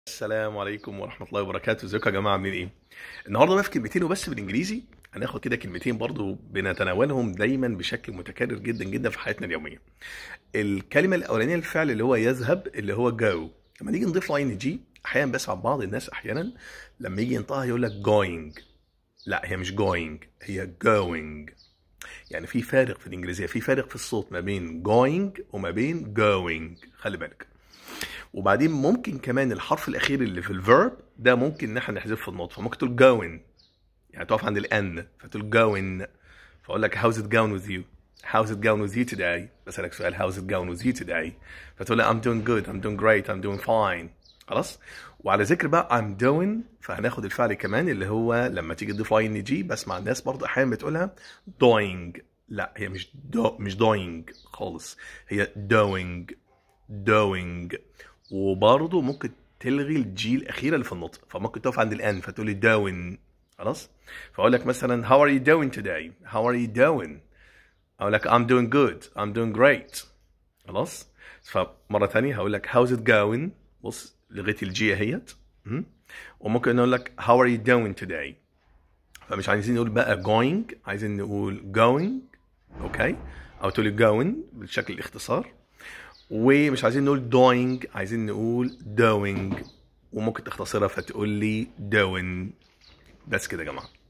السلام عليكم ورحمة الله وبركاته ازيكم يا جماعة عاملين ايه؟ النهارده بقى في كلمتين وبس بالانجليزي هناخد كده كلمتين برضو بنتناولهم دايما بشكل متكرر جدا جدا في حياتنا اليومية. الكلمة الأولانية الفعل اللي هو يذهب اللي هو جو لما نيجي نضيف له ان جي أحيانا بسمع بعض الناس أحيانا لما يجي ينطقها يقول لك going لا هي مش going هي going يعني في فارق في الإنجليزية في فارق في الصوت ما بين going وما بين going خلي بالك. وبعدين ممكن كمان الحرف الاخير اللي في الفيرب ده ممكن ان احنا نحذفه في النطق فممكن تقول جوين يعني تقف عند الان فتقول جوين فاقول لك how's it going with you how's it going with you today بسألك سؤال how's it going with you today فتقول لي I'm doing good I'm doing great I'm doing fine خلاص وعلى ذكر بقى I'm doing فهناخد الفعل كمان اللي هو لما تيجي تضيف ان جي بسمع الناس برضه احيانا بتقولها doing لا هي مش do مش doing خالص هي doing doing وبرضه ممكن تلغي الجي الاخيره اللي في النطق فممكن تقف عند الان فتقول لي داون خلاص فاقول لك مثلا how are you doing today how are you doing اقول لك I'm doing good I'm doing great خلاص فمره ثانيه هقول لك how's it going بص لغيت الجي اهيت م? وممكن نقول لك how are you doing today فمش عايزين نقول بقى going عايزين نقول going اوكي او تقول لي going بالشكل الاختصار ومش عايزين نقول doing عايزين نقول doing وممكن تختصرها فتقول لي doing بس كده يا جماعه